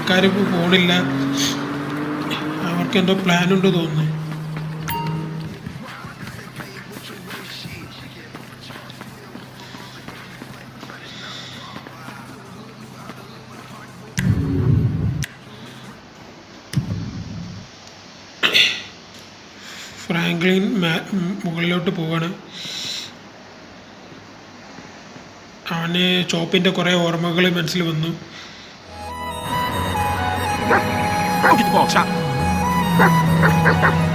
ആൾക്കാർ പോണില്ല അവർക്ക് എന്തോ പ്ലാൻ ഉണ്ട് തോന്നുന്നു ഫ്രാങ്ക്ലിൻ മാ- ഉം, മുകളിലോട്ട് പോവാണ് അവന് ചോപ്പിൻ്റെ കുറേ ഓർമ്മകൾ മനസ്സിൽ വന്നു Go get the ball, chop.